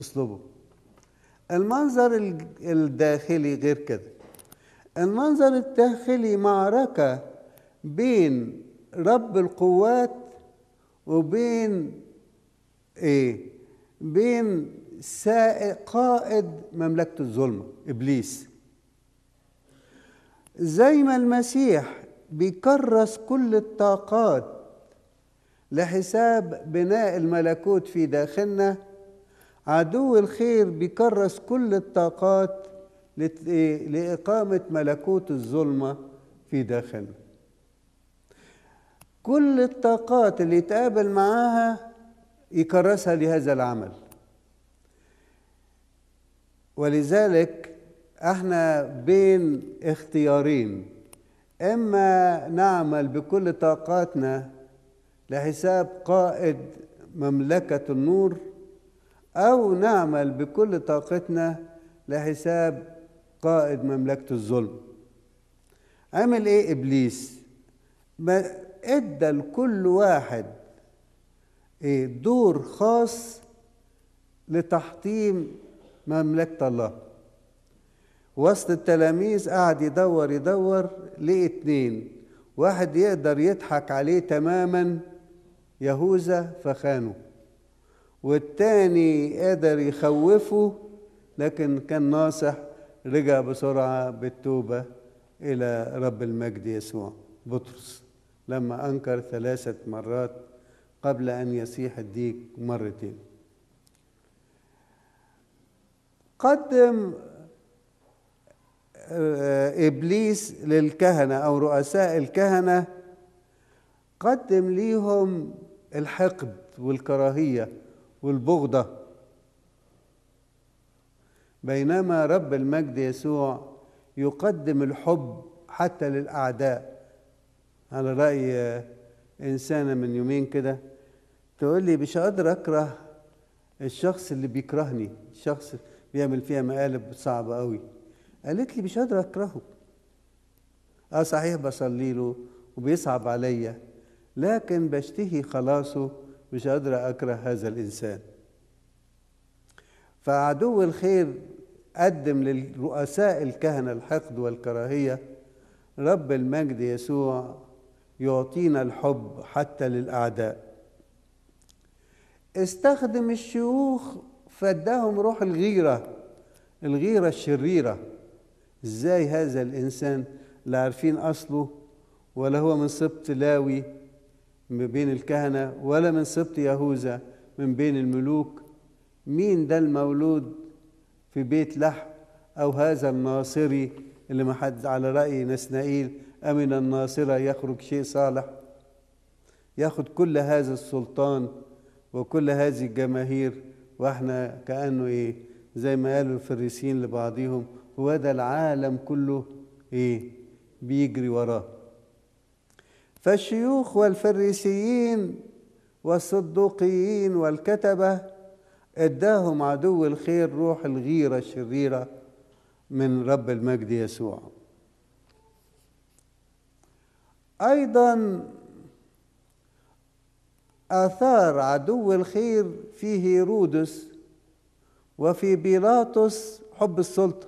اسلوبه المنظر الداخلي غير كده المنظر الداخلي معركة بين رب القوات وبين ايه بين قائد مملكة الظلمة إبليس زي ما المسيح بيكرس كل الطاقات لحساب بناء الملكوت في داخلنا عدو الخير بيكرس كل الطاقات لإقامة ملكوت الظلمة في داخلنا كل الطاقات اللي يتقابل معاها يكرسها لهذا العمل ولذلك احنا بين اختيارين اما نعمل بكل طاقاتنا لحساب قائد مملكه النور او نعمل بكل طاقتنا لحساب قائد مملكه الظلم عمل ايه ابليس ما ادى لكل واحد ايه دور خاص لتحطيم مملكة الله وسط التلاميذ قعد يدور يدور لقي اتنين واحد يقدر يضحك عليه تماما يهوذا فخانه والتاني قدر يخوفه لكن كان ناصح رجع بسرعة بالتوبة إلى رب المجد يسوع بطرس لما أنكر ثلاثة مرات قبل أن يصيح الديك مرتين قدم ابليس للكهنه او رؤساء الكهنه قدم ليهم الحقد والكراهيه والبغضه بينما رب المجد يسوع يقدم الحب حتى للاعداء على راي انسانه من يومين كده تقول لي مش قادر اكره الشخص اللي بيكرهني الشخص بيعمل فيها مقالب صعبة قوي قالت لي مش قادرة أكرهه اه صحيح بصلي له وبيصعب عليا لكن بشتهي خلاصه مش قادرة أكره هذا الإنسان فعدو الخير قدم للرؤساء الكهنة الحقد والكراهية رب المجد يسوع يعطينا الحب حتى للأعداء استخدم الشيوخ فاداهم روح الغيرة الغيرة الشريرة ازاي هذا الإنسان لا عارفين أصله ولا هو من سبط لاوي من بين الكهنة ولا من سبط يهوذا من بين الملوك مين ده المولود في بيت لحم أو هذا الناصري اللي ما حد على رأي نسنائيل أمن الناصرة يخرج شيء صالح ياخد كل هذا السلطان وكل هذه الجماهير واحنا كانه ايه زي ما قالوا الفريسيين لبعضهم هو ده العالم كله ايه بيجري وراه فالشيوخ والفريسيين والصدوقيين والكتبه اداهم عدو الخير روح الغيره الشريره من رب المجد يسوع ايضا آثار عدو الخير في هيرودس وفي بيلاطس حب السلطة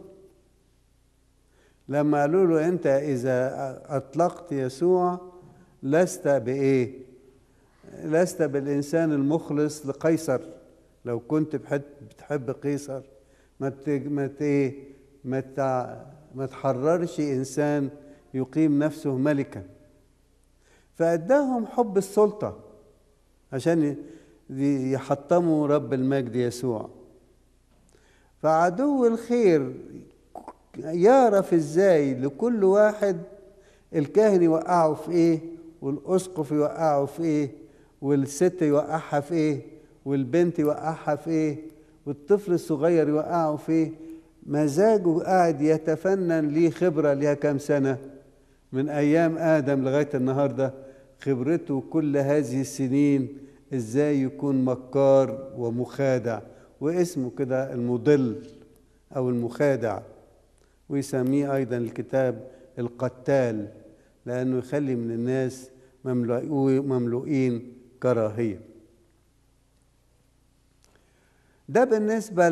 لما قالوا له أنت إذا أطلقت يسوع لست بإيه؟ لست بالإنسان المخلص لقيصر لو كنت بتحب قيصر ما ت... ما ت... ما, ت... ما تحررش إنسان يقيم نفسه ملكا فأداهم حب السلطة عشان يحطموا رب المجد يسوع فعدو الخير يعرف ازاي لكل واحد الكاهن يوقعه في ايه والاسقف يوقعه في ايه والست يوقعها في ايه والبنت يوقعها في ايه والطفل الصغير يوقعه في ايه مزاجه قاعد يتفنن ليه خبره ليها كام سنه من ايام ادم لغايه النهارده خبرته كل هذه السنين ازاي يكون مكار ومخادع واسمه كده المضل او المخادع ويسميه ايضا الكتاب القتال لانه يخلي من الناس مملوئين كراهيه ده بالنسبة